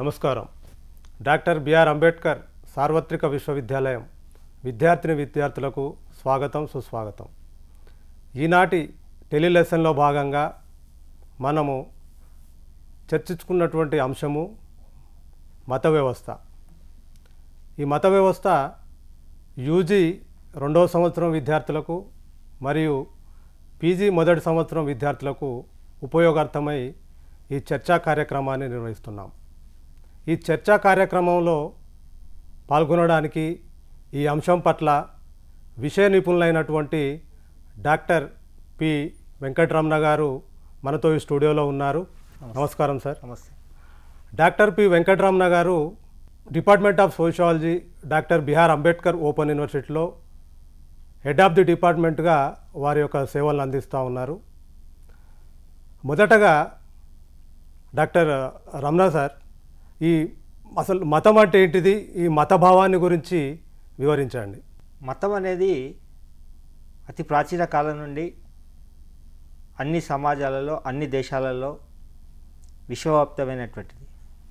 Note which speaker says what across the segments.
Speaker 1: నమస్కారం doctor BR Ambedkar సార్వత్రిక విశ్వవిద్యాలయం విద్యార్థిని విద్యార్థులకు స్వాగతం సుస్వాగతం ఈనాటి టెలి లెసన్లో భాగంగా మనము చర్చించుకున్నటువంటి అంశము మత వ్యవస్థ ఈ మత వ్యవస్థ యూజీ రెండవ సంవత్సరం విద్యార్థులకు మరియు పీజీ మొదటి సంవత్సరం విద్యార్థులకు ఉపయోగార్థమై ఈ చర్చా కార్యక్రమాన్ని నిర్వహిస్తున్నాం ఈ చర్చా కార్యక్రమంలో పాల్గొనడానికి ఈ అంశం పట్ల విషయ నిపుణులైనటువంటి డాక్టర్ పి వెంకటరమణ గారు మనతో ఈ స్టూడియోలో ఉన్నారు నమస్కారం సార్
Speaker 2: నమస్తే
Speaker 1: doctor P Venkataramana garu department of sociology doctor B R Ambedkar open యూనివర్సిటీలో హెడ్ ఆఫ్ ది డిపార్ట్మెంట్గా వారి యొక్క సేవలను అందిస్తూ ఉన్నారు మొదటగా డాక్టర్ రమణ సార్ ఈ అసలు మతం అంటే ఏంటిది ఈ మత భావాన్ని గురించి వివరించండి
Speaker 2: మతం అనేది అతి ప్రాచీన కాలం నుండి అన్ని సమాజాలలో అన్ని దేశాలలో విశ్వవ్యాప్తమైనటువంటిది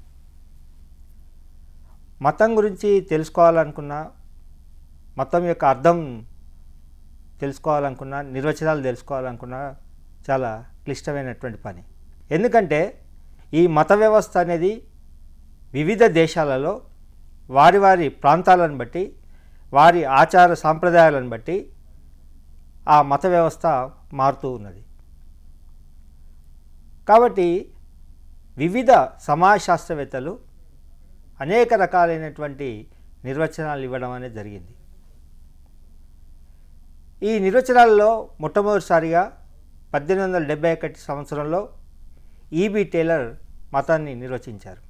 Speaker 2: మతం గురించి తెలుసుకోవాలనుకున్నా మతం యొక్క అర్థం తెలుసుకోవాలనుకున్నా నిర్వచనాలు తెలుసుకోవాలనుకున్నా చాలా క్లిష్టమైనటువంటి పని ఎందుకంటే ఈ మత వ్యవస్థ అనేది వివిధ దేశాలలో వారి వారి ప్రాంతాలను బట్టి వారి ఆచార సాంప్రదాయాలను బట్టి ఆ మత వ్యవస్థ మారుతూ ఉన్నది కాబట్టి వివిధ సమాజ శాస్త్రవేత్తలు అనేక రకాలైనటువంటి నిర్వచనాలు ఇవ్వడం అనేది జరిగింది ఈ నిర్వచనాలలో మొట్టమొదటిసారిగా పద్దెనిమిది వందల డెబ్బై ఒకటి సంవత్సరంలో ఈబి టేలర్ మతాన్ని నిర్వచించారు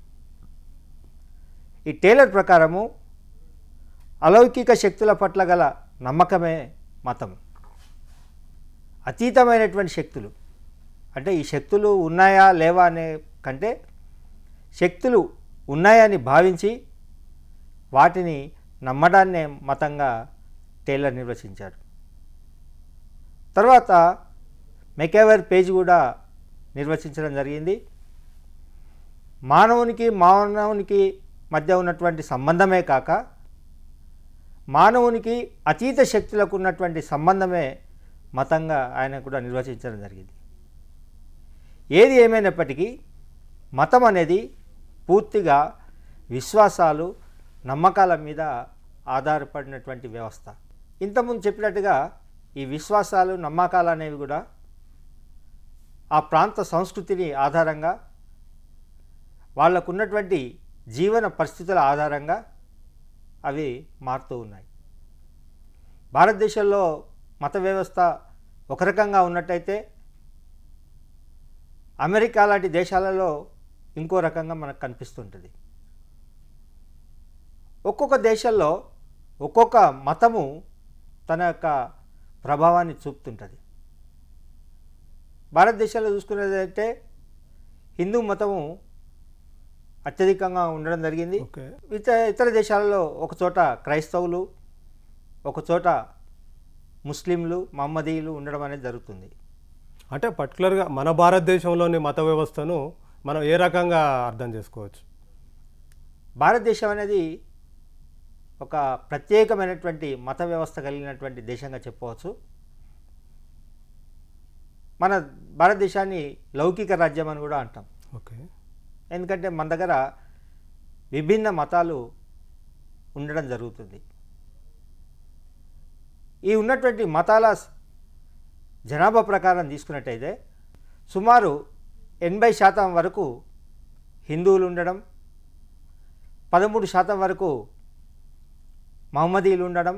Speaker 2: ఈ టేలర్ ప్రకారము అలౌకిక శక్తుల పట్ల గల నమ్మకమే మతం అతీతమైనటువంటి శక్తులు అంటే ఈ శక్తులు ఉన్నాయా లేవా అనే కంటే శక్తులు ఉన్నాయని భావించి వాటిని నమ్మడాన్నే మతంగా టేలర్ నిర్వచించాడు తర్వాత మెకేవర్ పేజ్ కూడా నిర్వచించడం జరిగింది మానవునికి మానవునికి మధ్య ఉన్నటువంటి సంబంధమే కాక మానవునికి అతీత శక్తులకు ఉన్నటువంటి సంబంధమే మతంగా ఆయన కూడా నిర్వచించడం జరిగింది ఏది ఏమైనప్పటికీ మతం అనేది పూర్తిగా విశ్వాసాలు నమ్మకాల మీద ఆధారపడినటువంటి వ్యవస్థ ఇంతకుముందు చెప్పినట్టుగా ఈ విశ్వాసాలు నమ్మకాలు అనేవి కూడా ఆ ప్రాంత సంస్కృతిని ఆధారంగా వాళ్ళకున్నటువంటి జీవన పరిస్థితుల ఆధారంగా అవి మారుతూ ఉన్నాయి భారతదేశంలో మత వ్యవస్థ ఒక రకంగా ఉన్నట్టయితే అమెరికా లాంటి దేశాలలో ఇంకో రకంగా మనకు కనిపిస్తుంటుంది ఒక్కొక్క దేశంలో ఒక్కొక్క మతము తన యొక్క ప్రభావాన్ని చూపుతుంటుంది భారతదేశంలో చూసుకునేదంటే హిందూ మతము అత్యధికంగా ఉండడం జరిగింది
Speaker 1: ఓకే
Speaker 2: ఇతర ఇతర దేశాలలో ఒక చోట క్రైస్తవులు ఒక చోట ముస్లింలు మహమ్మదీయులు ఉండడం అనేది జరుగుతుంది
Speaker 1: అంటే పర్టికులర్గా మన భారతదేశంలోని మత వ్యవస్థను మనం ఏ రకంగా అర్థం చేసుకోవచ్చు
Speaker 2: భారతదేశం అనేది ఒక ప్రత్యేకమైనటువంటి మత వ్యవస్థ కలిగినటువంటి దేశంగా చెప్పవచ్చు మన భారతదేశాన్ని లౌకిక రాజ్యం అని కూడా అంటాం
Speaker 1: ఓకే
Speaker 2: ఎందుకంటే మన దగ్గర విభిన్న మతాలు ఉండడం జరుగుతుంది ఈ ఉన్నటువంటి మతాల స్- జనాభా ప్రకారం తీసుకున్నట్టయితే సుమారు ఎనభై శాతం వరకు హిందువులు ఉండడం పదమూడు శాతం వరకు మహమ్మదీయులు ఉండడం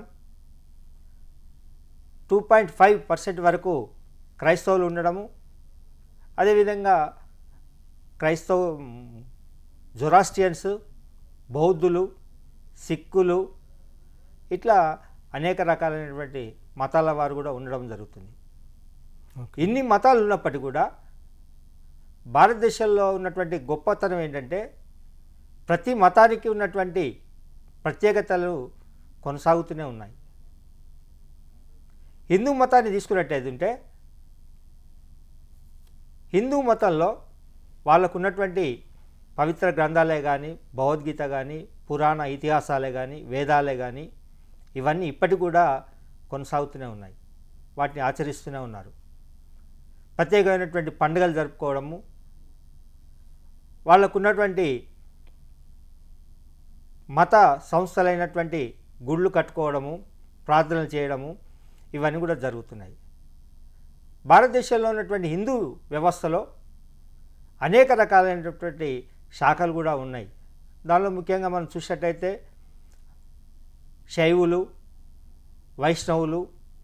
Speaker 2: టూ పాయింట్ ఫైవ్ పర్సెంట్ వరకు క్రైస్తవులు ఉండడము అదేవిధంగా క్రైస్తవ జొరాస్టియన్స్ బౌద్ధులు సిక్కులు ఇట్లా అనేక రకాలైనటువంటి మతాల వారు కూడా ఉండడం జరుగుతుంది
Speaker 1: ఓకే
Speaker 2: ఇన్ని మతాలు ఉన్నప్పటికీ కూడా భారతదేశంలో ఉన్నటువంటి గొప్పతనం ఏంటంటే ప్రతి మతానికి ఉన్నటువంటి ప్రత్యేకతలు కొనసాగుతూనే ఉన్నాయి హిందూ మతాన్ని తీసుకున్నట్టయితే ఉంటే హిందూ మతంలో వాళ్ళకు ఉన్నటువంటి పవిత్ర గ్రంథాలే కానీ భగవద్గీత కానీ పురాణ ఇతిహాసాలే కానీ వేదాలే కానీ ఇవన్నీ ఇప్పటికి కూడా కొనసాగుతూనే ఉన్నాయి వాటిని ఆచరిస్తూనే ఉన్నారు ప్రత్యేకమైనటువంటి పండుగలు జరుపుకోవడము వాళ్ళకున్నటువంటి మత సంస్థలైనటువంటి గుళ్ళు కట్టుకోవడము ప్రార్థనలు చేయడము ఇవన్నీ కూడా జరుగుతున్నాయి భారతదేశంలో ఉన్నటువంటి హిందూ వ్యవస్థలో అనేక రకాలైనటువంటి శాఖలు కూడా ఉన్నాయి దానిలో ముఖ్యంగా మనం చూసినట్టయితే శైవులు వైష్ణవులు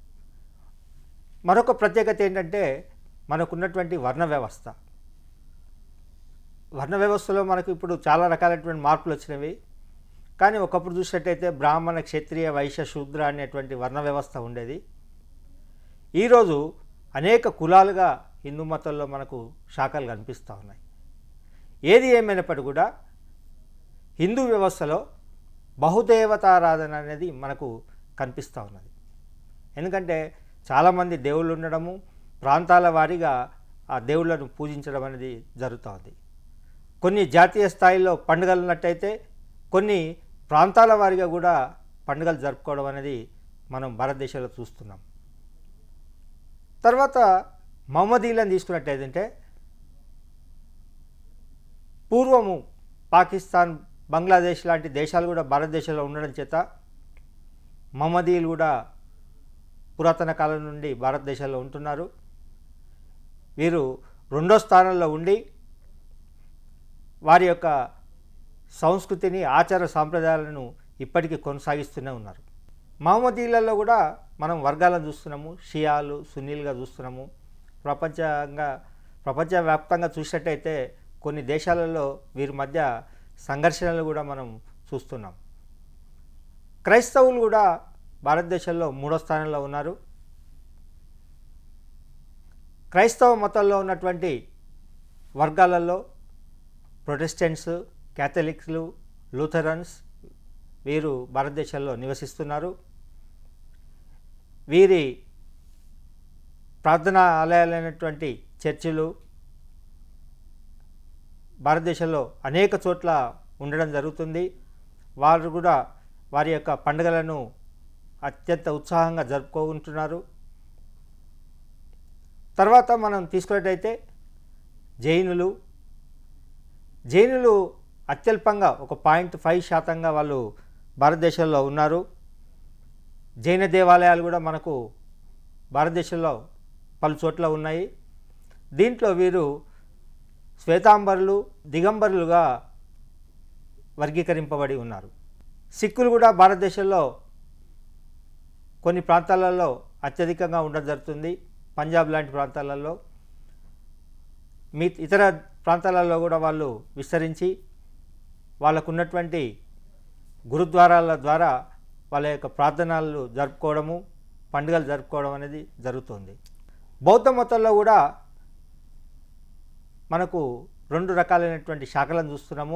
Speaker 2: మరొక ప్రత్యేకత ఏంటంటే మనకున్నటువంటి వర్ణ వ్యవస్థ వర్ణ వ్యవస్థలో మనకు ఇప్పుడు చాలా రకాలైనటువంటి మార్పులు వచ్చినవి కానీ ఒకప్పుడు చూసినట్టయితే బ్రాహ్మణ క్షత్రియ వైశ్య శూద్ర అనేటువంటి వర్ణ వ్యవస్థ ఉండేది ఈరోజు అనేక కులాలుగా హిందూ మతంలో మనకు శాఖలు కనిపిస్తూ ఉన్నాయి ఏది ఏమైనప్పటికీ కూడా హిందూ వ్యవస్థలో బహుదేవతారాధన అనేది మనకు కనిపిస్తూ ఉన్నది ఎందుకంటే చాలామంది దేవుళ్ళు ఉండడము ప్రాంతాల వారీగా ఆ దేవుళ్ళను పూజించడం అనేది జరుగుతూ ఉంది కొన్ని జాతీయ స్థాయిలో పండుగలు ఉన్నట్టయితే కొన్ని ప్రాంతాల వారీగా కూడా పండుగలు జరుపుకోవడం అనేది మనం భారతదేశంలో చూస్తున్నాం తర్వాత మహమ్మదీలను తీసుకున్నట్టయితే పూర్వము పాకిస్తాన్ బంగ్లాదేశ్ లాంటి దేశాలు కూడా భారతదేశంలో ఉండడం చేత మహమ్మదీయులు కూడా పురాతన కాలం నుండి భారతదేశంలో ఉంటున్నారు వీరు రెండో స్థానంలో ఉండి వారి యొక్క సంస్కృతిని ఆచార సాంప్రదాయాలను ఇప్పటికీ కొనసాగిస్తూనే ఉన్నారు మహమ్మదీయులలో కూడా మనం వర్గాలను చూస్తున్నాము షియాలు సున్నీలుగా చూస్తున్నాము ప్రపంచంగా ప్రపంచవ్యాప్తంగా చూసినట్టయితే కొన్ని దేశాలలో వీరి మధ్య సంఘర్షణలు కూడా మనం చూస్తున్నాం క్రైస్తవులు కూడా భారతదేశంలో మూడో స్థానంలో ఉన్నారు క్రైస్తవ మతంలో ఉన్నటువంటి వర్గాలలో ప్రొటెస్టెంట్స్ క్యాథలిక్స్లు లూథరన్స్ వీరు భారతదేశంలో నివసిస్తున్నారు వీరి ప్రార్థనా ఆలయాలైనటువంటి చర్చిలు భారతదేశంలో అనేక చోట్ల ఉండడం జరుగుతుంది వారు కూడా వారి యొక్క పండుగలను అత్యంత ఉత్సాహంగా జరుపుకుంటున్నారు తర్వాత మనం తీసుకున్నట్టయితే జైనులు జైనులు అత్యల్పంగా ఒక పాయింట్ ఫైవ్ శాతంగా వాళ్ళు భారతదేశంలో ఉన్నారు జైన దేవాలయాలు కూడా మనకు భారతదేశంలో పలు చోట్ల ఉన్నాయి దీంట్లో వీరు శ్వేతాంబరులు దిగంబరులుగా వర్గీకరింపబడి ఉన్నారు సిక్కులు కూడా భారతదేశంలో కొన్ని ప్రాంతాలలో అత్యధికంగా ఉండడం జరుగుతుంది పంజాబ్ లాంటి ప్రాంతాలలో మీ ఇతర ప్రాంతాలలో కూడా వాళ్ళు విస్తరించి వాళ్ళకున్నటువంటి గురుద్వారాల ద్వారా వాళ్ళ యొక్క ప్రార్థనలు జరుపుకోవడము పండుగలు జరుపుకోవడం అనేది జరుగుతుంది బౌద్ధ మతంలో కూడా మనకు రెండు రకాలైనటువంటి శాఖలను చూస్తున్నాము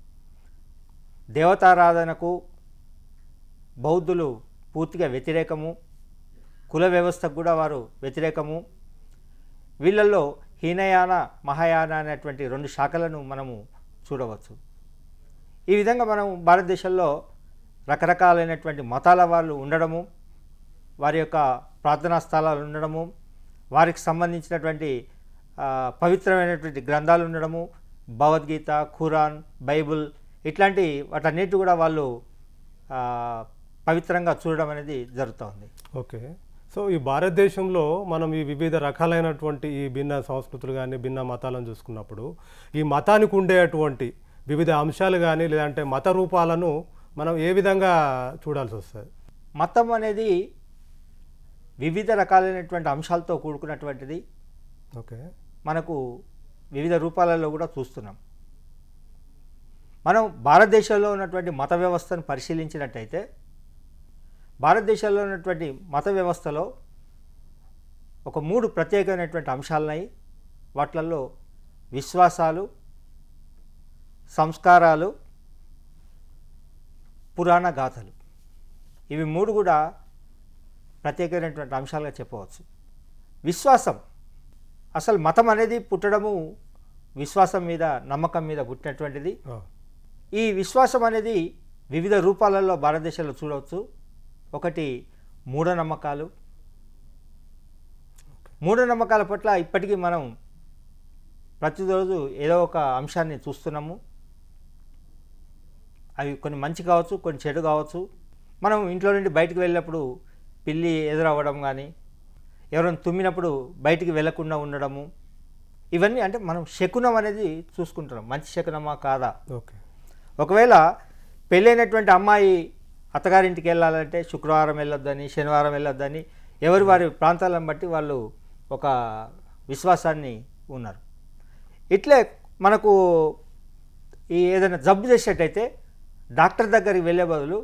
Speaker 2: దేవతారాధనకు బౌద్ధులు పూర్తిగా వ్యతిరేకము కుల వ్యవస్థకు కూడా వారు వ్యతిరేకము వీళ్ళల్లో హీనయాన మహాయాన అనేటువంటి రెండు శాఖలను మనము చూడవచ్చు ఈ విధంగా మనం భారతదేశంలో రకరకాలైనటువంటి మతాల వాళ్ళు ఉండడము వారి యొక్క ప్రార్థనా స్థలాలు ఉండడము వారికి సంబంధించినటువంటి ఆ, పవిత్రమైనటువంటి గ్రంథాలు ఉండడము భగవద్గీత ఖురాన్ బైబుల్ ఇట్లాంటి వాటన్నిటి కూడా వాళ్ళు ఆ, పవిత్రంగా చూడడం అనేది జరుగుతోంది
Speaker 1: ఓకే సో ఈ భారతదేశంలో మనం ఈ వివిధ రకాలైనటువంటి ఈ భిన్న సంస్కృతులు కానీ భిన్న మతాలను చూసుకున్నప్పుడు ఈ మతానికి ఉండేటువంటి వివిధ అంశాలు కానీ లేదంటే మత రూపాలను మనం ఏ విధంగా చూడాల్సి వస్తుంది
Speaker 2: మతం అనేది వివిధ రకాలైనటువంటి అంశాలతో కూడుకున్నటువంటిది
Speaker 1: ఓకే
Speaker 2: మనకు వివిధ రూపాలలో కూడా చూస్తున్నాం మనం భారతదేశంలో ఉన్నటువంటి మత వ్యవస్థను పరిశీలించినట్టయితే భారతదేశంలో ఉన్నటువంటి మత వ్యవస్థలో ఒక మూడు ప్రత్యేకమైనటువంటి అంశాలున్నాయి వాటిలలో విశ్వాసాలు సంస్కారాలు పురాణ గాథలు ఇవి మూడు కూడా ప్రత్యేకమైనటువంటి అంశాలుగా చెప్పవచ్చు విశ్వాసం అసలు మతం అనేది పుట్టడము విశ్వాసం మీద నమ్మకం మీద పుట్టినటువంటిది
Speaker 1: ఆ,
Speaker 2: ఈ విశ్వాసం అనేది వివిధ రూపాలలో భారతదేశంలో చూడవచ్చు ఒకటి మూఢనమ్మకాలు మూఢనమ్మకాల పట్ల ఇప్పటికీ మనం ప్రతిరోజు ఏదో ఒక అంశాన్ని చూస్తున్నాము అవి కొన్ని మంచి కావచ్చు కొన్ని చెడు కావచ్చు మనం ఇంట్లో నుండి బయటికి వెళ్ళినప్పుడు పిల్లి ఎదురవ్వడం కానీ ఎవరైనా తుమ్మినప్పుడు బయటికి వెళ్లకుండా ఉండడము ఇవన్నీ అంటే మనం శకునం అనేది చూసుకుంటున్నాం మంచి శకునమా కాదా
Speaker 1: ఓకే
Speaker 2: ఒకవేళ పెళ్ళైనటువంటి అమ్మాయి అత్తగారింటికి వెళ్ళాలంటే శుక్రవారం వెళ్ళొద్దని శనివారం వెళ్ళొద్దని ఎవరి వారి ప్రాంతాలను బట్టి వాళ్ళు ఒక విశ్వాసాన్ని ఉన్నారు ఇట్లే మనకు ఈ ఏదైనా జబ్బు చేసేటైతే డాక్టర్ దగ్గరికి వెళ్ళే బదులు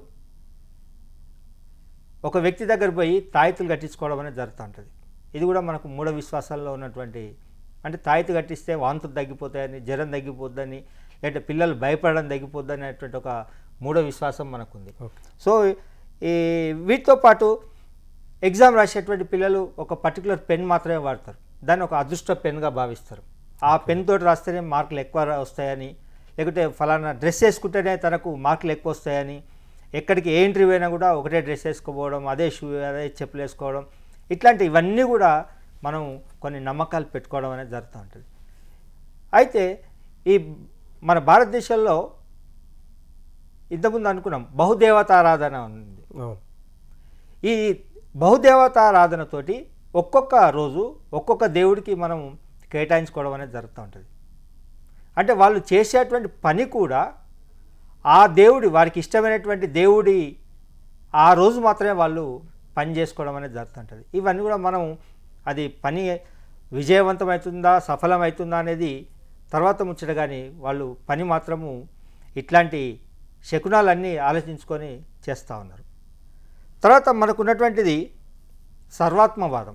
Speaker 2: ఒక వ్యక్తి దగ్గర పోయి తాయితులు కట్టించుకోవడం అనేది జరుగుతూ ఉంటుంది ఇది కూడా మనకు మూఢ విశ్వాసాల్లో ఉన్నటువంటి అంటే తాయితు కట్టిస్తే వాంతులు తగ్గిపోతాయని జ్వరం తగ్గిపోద్దని లేదంటే పిల్లలు భయపడడం తగ్గిపోద్దని అనేటువంటి ఒక మూఢ విశ్వాసం మనకుంది
Speaker 1: ఓకే
Speaker 2: సో ఈ వీటితో పాటు ఎగ్జామ్ రాసేటువంటి పిల్లలు ఒక పర్టికులర్ పెన్ మాత్రమే వాడతారు దాన్ని ఒక అదృష్ట పెన్గా భావిస్తారు ఆ పెన్ తోటి రాస్తేనే మార్కులు ఎక్కువ రా- వస్తాయని లేకుంటే ఫలానా డ్రెస్ వేసుకుంటేనే తనకు మార్కులు ఎక్కువ వస్తాయని ఎక్కడికి ఏ ఇంటర్వ్యూ అయినా కూడా ఒకటే డ్రెస్ వేసుకోపోవడం అదే షూ అదే చెప్పులు వేసుకోవడం ఇట్లాంటి ఇవన్నీ కూడా మనం కొన్ని నమ్మకాలు పెట్టుకోవడం అనేది జరుగుతూ ఉంటుంది అయితే ఈ మన భారతదేశంలో ఇంతకుముందు అనుకున్నాం బహుదేవతారాధన ఉంది
Speaker 1: అవును
Speaker 2: ఈ బహుదేవతారాధనతోటి ఒక్కొక్క రోజు ఒక్కొక్క దేవుడికి మనం కేటాయించుకోవడం అనేది జరుగుతూ ఉంటుంది అంటే వాళ్ళు చేసేటువంటి పని కూడా ఆ దేవుడి వారికి ఇష్టమైనటువంటి దేవుడి ఆ రోజు మాత్రమే వాళ్ళు పని చేసుకోవడం అనేది జరుగుతుంటుంది ఇవన్నీ కూడా మనం అది పని విజయవంతమవుతుందా సఫలమవుతుందా అనేది తర్వాత ముచ్చట కానీ వాళ్ళు పని మాత్రము ఇట్లాంటి శకునాలన్నీ ఆలోచించుకొని చేస్తూ ఉన్నారు తర్వాత మనకున్నటువంటిది సర్వాత్మవాదం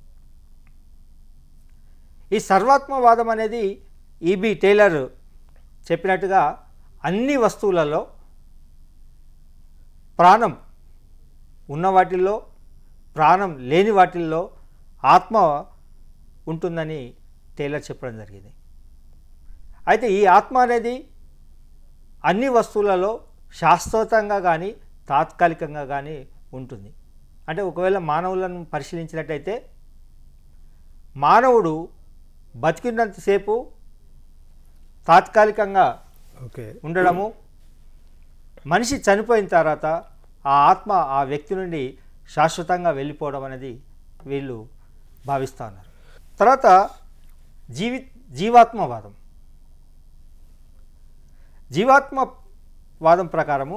Speaker 2: ఈ సర్వాత్మవాదం అనేది ఈబి టైలర్ చెప్పినట్టుగా అన్ని వస్తువులలో ప్రాణం ఉన్న వాటిల్లో ప్రాణం లేని వాటిల్లో ఆత్మ ఉంటుందని టైలర్ చెప్పడం జరిగింది అయితే ఈ ఆత్మ అనేది అన్ని వస్తువులలో శాశ్వతంగా కానీ తాత్కాలికంగా కానీ ఉంటుంది అంటే ఒకవేళ మానవులను పరిశీలించినట్టయితే మానవుడు బతికినంతసేపు తాత్కాలికంగా
Speaker 1: ఓకే
Speaker 2: ఉండడము మనిషి చనిపోయిన తర్వాత ఆ ఆత్మ ఆ వ్యక్తి నుండి శాశ్వతంగా వెళ్ళిపోవడం అనేది వీళ్ళు భావిస్తూ ఉన్నారు తర్వాత జీవి జీవాత్మవాదం జీవాత్మవాదం ప్రకారము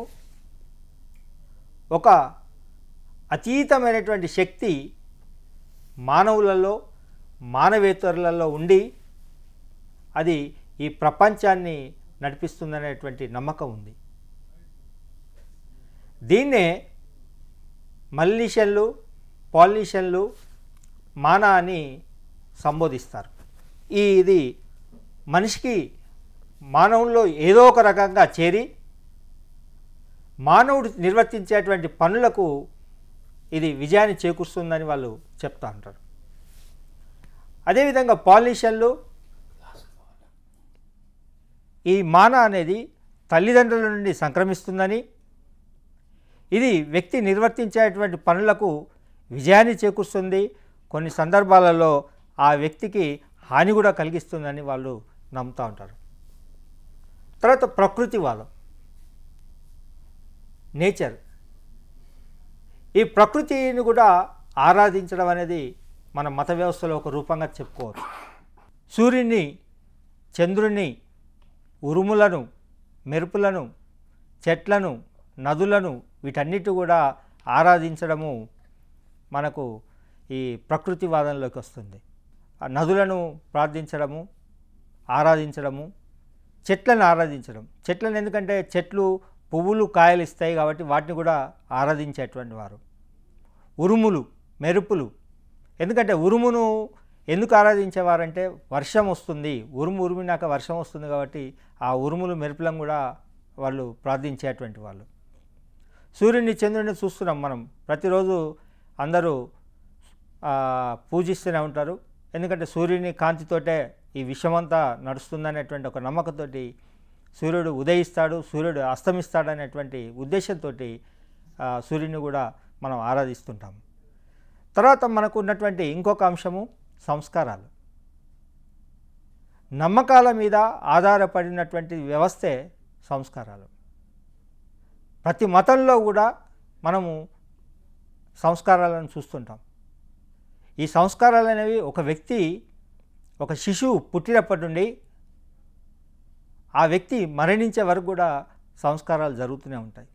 Speaker 2: ఒక అతీతమైనటువంటి శక్తి మానవులలో మానవేతరులలో ఉండి అది ఈ ప్రపంచాన్ని నడిపిస్తుందనేటువంటి నమ్మకం ఉంది దీన్నే మల్లీషన్లు పాలిషన్లు మానా అని సంబోధిస్తారు ఈ ఇది మనిషికి మానవుల్లో ఏదో ఒక రకంగా చేరి మానవుడు నిర్వర్తించేటువంటి పనులకు ఇది విజయాన్ని చేకూరుస్తుందని వాళ్ళు చెప్తా ఉంటారు అదేవిధంగా పాలిషన్లు ఈ మాన అనేది తల్లిదండ్రుల నుండి సంక్రమిస్తుందని ఇది వ్యక్తి నిర్వర్తించేటువంటి పనులకు విజయాన్ని చేకూరుస్తుంది కొన్ని సందర్భాలలో ఆ వ్యక్తికి హాని కూడా కలిగిస్తుందని వాళ్ళు నమ్ముతూ ఉంటారు తర్వాత ప్రకృతివాదం నేచర్ ఈ ప్రకృతిని కూడా ఆరాధించడం అనేది మన మత వ్యవస్థలో ఒక రూపంగా చెప్పుకోవచ్చు సూర్యుని చంద్రుని ఉరుములను మెరుపులను చెట్లను నదులను వీటన్నిటి కూడా ఆరాధించడము మనకు ఈ ప్రకృతివాదంలోకి వస్తుంది ఆ నదులను ప్రార్థించడము ఆరాధించడము చెట్లను ఆరాధించడం చెట్లను ఎందుకంటే చెట్లు పువ్వులు కాయలు ఇస్తాయి కాబట్టి వాటిని కూడా ఆరాధించేటువంటి వారు ఉరుములు మెరుపులు ఎందుకంటే ఉరుమును ఎందుకు ఆరాధించేవారంటే వర్షం వస్తుంది ఉరుము ఉరిమినాక వర్షం వస్తుంది కాబట్టి ఆ ఉరుములు మెరుపులను కూడా వాళ్ళు ప్రార్థించేటువంటి వాళ్ళు సూర్యుని చంద్రుడిని చూస్తున్నాం మనం ప్రతిరోజు అందరూ ఆ, పూజిస్తూనే ఉంటారు ఎందుకంటే సూర్యుని కాంతితోటే ఈ విశ్వమంతా నడుస్తుందనేటువంటి ఒక నమ్మకంతోటి సూర్యుడు ఉదయిస్తాడు సూర్యుడు అస్తమిస్తాడనేటువంటి ఉద్దేశంతో సూర్యుని కూడా మనం ఆరాధిస్తుంటాం తర్వాత మనకు ఉన్నటువంటి ఇంకొక అంశము సంస్కారాలు నమ్మకాల మీద ఆధారపడినటువంటి వ్యవస్థే సంస్కారాలు ప్రతి మతంలో కూడా మనము సంస్కారాలను చూస్తుంటాం ఈ సంస్కారాలు అనేవి ఒక వ్యక్తి ఒక శిశువు పుట్టినప్పటి నుండి ఆ వ్యక్తి మరణించే వరకు కూడా సంస్కారాలు జరుగుతూనే ఉంటాయి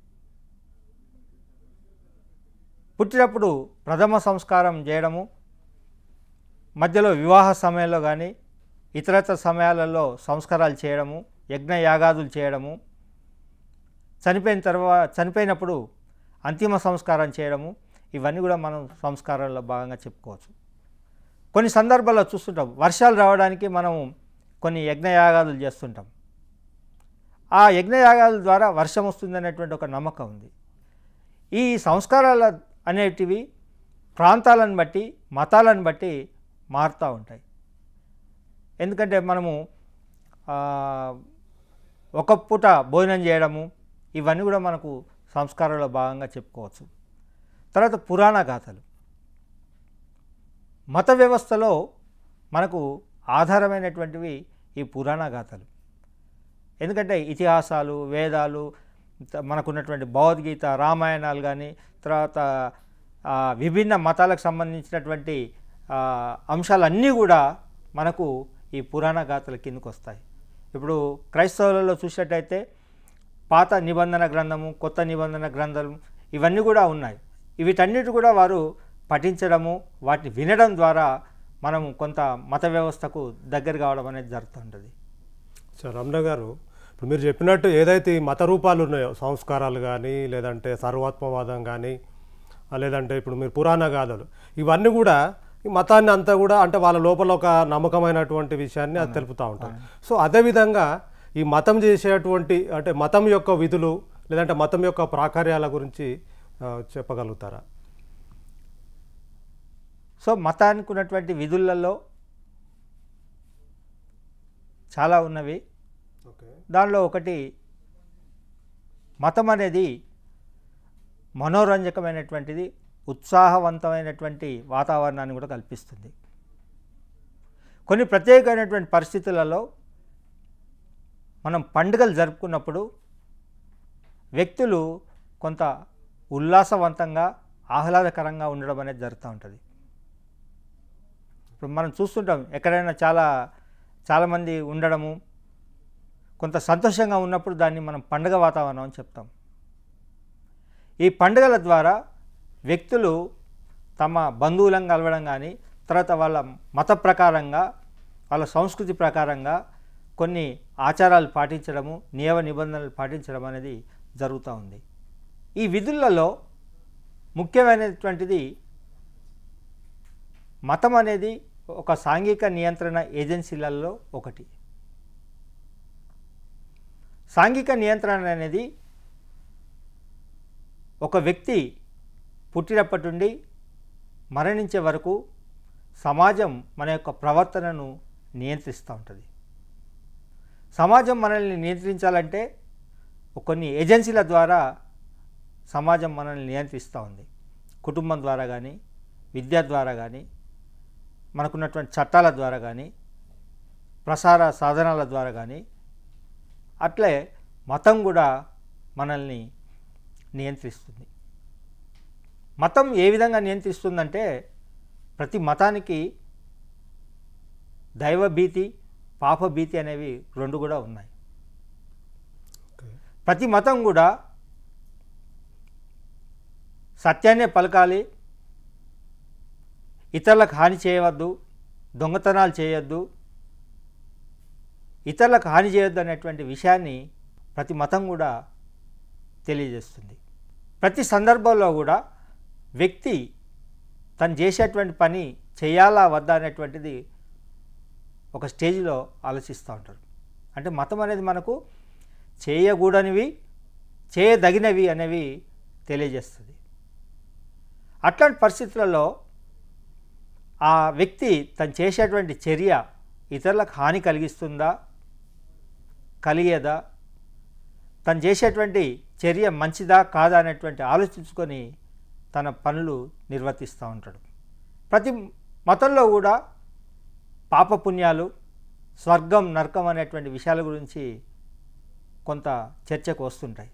Speaker 2: పుట్టినప్పుడు ప్రథమ సంస్కారం చేయడము మధ్యలో వివాహ సమయంలో కానీ ఇతరత్ర సమయాలలో సంస్కారాలు చేయడము యజ్ఞ యాగాదులు చేయడము చనిపోయిన తర్వాత చనిపోయినప్పుడు అంతిమ సంస్కారం చేయడము ఇవన్నీ కూడా మనం సంస్కారాల్లో భాగంగా చెప్పుకోవచ్చు కొన్ని సందర్భాల్లో చూస్తుంటాం వర్షాలు రావడానికి మనం కొన్ని యజ్ఞయాగాదులు చేస్తుంటాం ఆ యజ్ఞయాగాల ద్వారా వర్షం వస్తుందనేటువంటి ఒక నమ్మకం ఉంది ఈ సంస్కారాల అనేటివి ప్రాంతాలను బట్టి మతాలను బట్టి మారుతూ ఉంటాయి ఎందుకంటే మనము ఆ, ఒక పూట భోజనం చేయడము ఇవన్నీ కూడా మనకు సంస్కారాల్లో భాగంగా చెప్పుకోవచ్చు తర్వాత పురాణ గాథలు మత వ్యవస్థలో మనకు ఆధారమైనటువంటివి ఈ పురాణ గాథలు ఎందుకంటే ఇతిహాసాలు వేదాలు త- మనకున్నటువంటి భగవద్గీత రామాయణాలు కానీ తర్వాత ఆ, విభిన్న మతాలకు సంబంధించినటువంటి ఆ, అంశాలన్నీ కూడా మనకు ఈ పురాణ గాథల కిందకు వస్తాయి ఇప్పుడు క్రైస్తవులలో చూసినట్టయితే పాత నిబంధన గ్రంథము కొత్త నిబంధన గ్రంథం ఇవన్నీ కూడా ఉన్నాయి వీటన్నిటి కూడా వారు పఠించడము వాటిని వినడం ద్వారా మనం కొంత మత వ్యవస్థకు దగ్గర కావడం అనేది జరుగుతుంటుంది
Speaker 1: సార్ రమణ గారు ఇప్పుడు మీరు చెప్పినట్టు ఏదైతే ఈ మత రూపాలు ఉన్నాయో సంస్కారాలు కానీ లేదంటే సర్వాత్మవాదం కానీ ఆ, లేదంటే ఇప్పుడు మీరు పురాణ గాథలు ఇవన్నీ కూడా ఈ మతాన్ని అంతా కూడా అంటే వాళ్ళ లోపల ఒక నమ్మకమైనటువంటి విషయాన్ని అది తెలుపుతూ ఉంటారు సో అదేవిధంగా ఈ మతం చేసేటువంటి అంటే మతం యొక్క విధులు లేదంటే మతం యొక్క ప్రాకార్యాల గురించి ఆ, చెప్పగలుగుతారా
Speaker 2: సో మతానికి ఉన్నటువంటి విధులలో చాలా ఉన్నవి
Speaker 1: ఓకే
Speaker 2: దానిలో ఒకటి మతం అనేది మనోరంజకమైనటువంటిది ఉత్సాహవంతమైనటువంటి వాతావరణాన్ని కూడా కల్పిస్తుంది కొన్ని ప్రత్యేకమైనటువంటి పరిస్థితులలో మనం పండుగలు జరుపుకున్నప్పుడు వ్యక్తులు కొంత ఉల్లాసవంతంగా ఆహ్లాదకరంగా ఉండడం అనేది జరుగుతూ ఉంటుంది ఇప్పుడు మనం చూస్తుంటాం ఎక్కడైనా చాలా చాలామంది ఉండడము కొంత సంతోషంగా ఉన్నప్పుడు దాన్ని మనం పండుగ వాతావరణం అని చెప్తాం ఈ పండుగల ద్వారా వ్యక్తులు తమ బంధువులను కలవడం కానీ తర్వాత వాళ్ళ మత ప్రకారంగా వాళ్ళ సంస్కృతి ప్రకారంగా కొన్ని ఆచారాలు పాటించడము నియమ నిబంధనలు పాటించడం అనేది జరుగుతూ ఉంది ఈ విధులలో ముఖ్యమైనటువంటిది మతం అనేది ఒక సాంఘిక నియంత్రణ ఏజెన్సీలలో ఒకటి సాంఘిక నియంత్రణ అనేది ఒక వ్యక్తి పుట్టినప్పటి నుండి మరణించే వరకు సమాజం మన యొక్క ప్రవర్తనను నియంత్రిస్తూ ఉంటుంది సమాజం మనల్ని నియంత్రించాలంటే కొన్ని ఏజెన్సీల ద్వారా సమాజం మనల్ని నియంత్రిస్తూ ఉంది కుటుంబం ద్వారా కానీ విద్య ద్వారా కానీ మనకున్నటువంటి చట్టాల ద్వారా కానీ ప్రసార సాధనాల ద్వారా కానీ అట్లే మతం కూడా మనల్ని నియంత్రిస్తుంది మతం ఏ విధంగా నియంత్రిస్తుందంటే ప్రతి మతానికి దైవభీతి పాపభీతి అనేవి రెండు కూడా ఉన్నాయి
Speaker 1: ఓకే
Speaker 2: ప్రతి మతం కూడా సత్యాన్నే పలకాలి ఇతరులకు హాని చేయవద్దు దొంగతనాలు చేయొద్దు ఇతరులకు హాని చేయొద్దు అనేటువంటి విషయాన్ని ప్రతి మతం కూడా తెలియజేస్తుంది ప్రతి సందర్భంలో కూడా వ్యక్తి తను చేసేటువంటి పని చేయాలా వద్దా అనేటువంటిది ఒక స్టేజ్లో ఆలోచిస్తూ ఉంటారు అంటే మతం అనేది మనకు చేయకూడనివి చేయదగినవి అనేవి తెలియజేస్తుంది అట్లాంటి పరిస్థితులలో ఆ వ్యక్తి తను చేసేటువంటి చర్య ఇతరులకు హాని కలిగిస్తుందా కలిగేదా తను చేసేటువంటి చర్య మంచిదా కాదా అనేటువంటి ఆలోచించుకొని తన పనులు నిర్వర్తిస్తూ ఉంటాడు ప్రతి మతంలో కూడా పాపపుణ్యాలు స్వర్గం నరకం అనేటువంటి విషయాల గురించి కొంత చర్చకు వస్తుంటాయి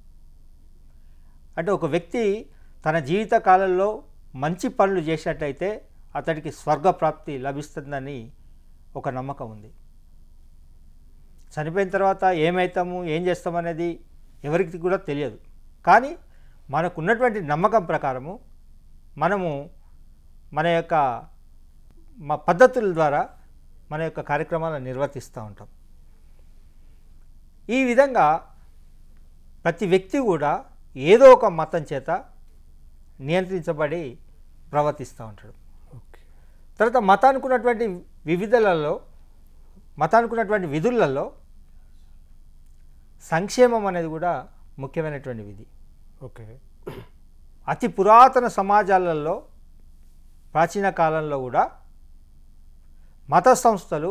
Speaker 2: అంటే ఒక వ్యక్తి తన జీవిత కాలంలో మంచి పనులు చేసినట్టయితే అతడికి స్వర్గప్రాప్తి లభిస్తుందని ఒక నమ్మకం ఉంది చనిపోయిన తర్వాత ఏమవుతాము ఏం చేస్తామనేది ఎవరికి కూడా తెలియదు కానీ మనకున్నటువంటి నమ్మకం ప్రకారము మనము మన యొక్క మా పద్ధతుల ద్వారా మన యొక్క కార్యక్రమాలను నిర్వర్తిస్తూ ఉంటాం ఈ విధంగా ప్రతి వ్యక్తి కూడా ఏదో ఒక మతం చేత నియంత్రించబడి ప్రవర్తిస్తూ ఉంటాడు
Speaker 1: ఓకే
Speaker 2: తర్వాత మతానికి ఉన్నటువంటి వివిధలలో మతానికి ఉన్నటువంటి విధులలో సంక్షేమం అనేది కూడా ముఖ్యమైనటువంటి విధి
Speaker 1: ఓకే
Speaker 2: అతి పురాతన సమాజాలలో ప్రాచీన కాలంలో కూడా మత సంస్థలు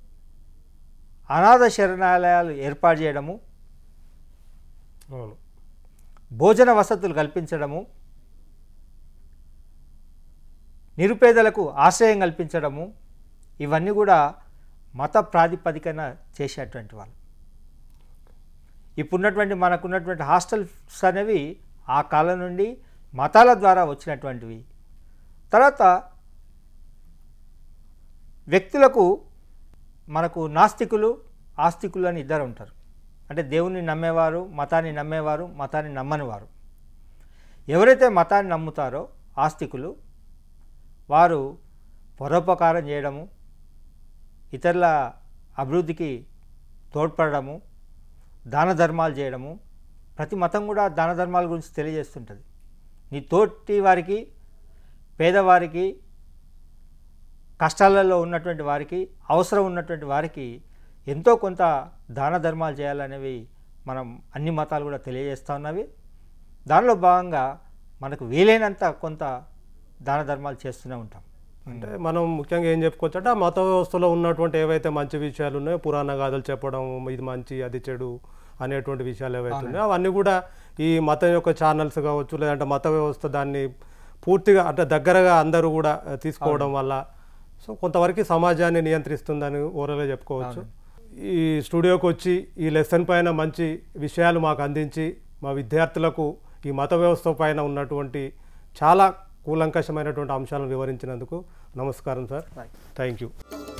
Speaker 2: అనాథ శరణాలయాలు ఏర్పాటు చేయడము
Speaker 1: అవును
Speaker 2: భోజన వసతులు కల్పించడము నిరుపేదలకు ఆశ్రయం కల్పించడము ఇవన్నీ కూడా మత ప్రాతిపదికన చేసేటువంటి వాళ్ళు ఇప్పుడున్నటువంటి మనకున్నటువంటి హాస్టల్స్ అనేవి ఆ కాలం నుండి మతాల ద్వారా వచ్చినటువంటివి తర్వాత వ్యక్తులకు మనకు నాస్తికులు ఆస్తికులు అని ఇద్దరు ఉంటారు అంటే దేవుణ్ణి నమ్మేవారు మతాన్ని నమ్మేవారు మతాన్ని నమ్మని వారు ఎవరైతే మతాన్ని నమ్ముతారో ఆస్తికులు వారు పరోపకారం చేయడము ఇతరుల అభివృద్ధికి తోడ్పడము దాన ధర్మాలు చేయడము ప్రతి మతం కూడా దాన ధర్మాల గురించి తెలియజేస్తుంటుంది నీ తోటి వారికి పేదవారికి కష్టాలలో ఉన్నటువంటి వారికి అవసరం ఉన్నటువంటి వారికి ఎంతో కొంత దాన ధర్మాలు చేయాలనేవి మనం అన్ని మతాలు కూడా తెలియజేస్తూ ఉన్నవి దానిలో భాగంగా మనకు వీలైనంత కొంత దాన ధర్మాలు చేస్తూనే ఉంటాం
Speaker 1: అంటే మనం ముఖ్యంగా ఏం చెప్పుకోవచ్చు అంటే ఆ మత వ్యవస్థలో ఉన్నటువంటి ఏవైతే మంచి విషయాలు ఉన్నాయో పురాణ గాథలు చెప్పడం ఇది మంచి అది చెడు అనేటువంటి విషయాలు ఏవైతే ఉన్నాయో అవన్నీ కూడా ఈ మతం యొక్క ఛానల్స్ కావచ్చు లేదంటే మత వ్యవస్థ దాన్ని పూర్తిగా అంటే దగ్గరగా అందరూ కూడా ఆ, తీసుకోవడం వల్ల సో కొంతవరకు సమాజాన్ని నియంత్రిస్తుందని ఓరల్గా చెప్పుకోవచ్చు ఈ స్టూడియోకి వచ్చి ఈ లెసన్ పైన మంచి విషయాలు మాకు అందించి మా విద్యార్థులకు ఈ మత వ్యవస్థ పైన ఉన్నటువంటి చాలా కూలంకషమైనటువంటి అంశాలను వివరించినందుకు నమస్కారం సార్ థ్యాంక్ యూ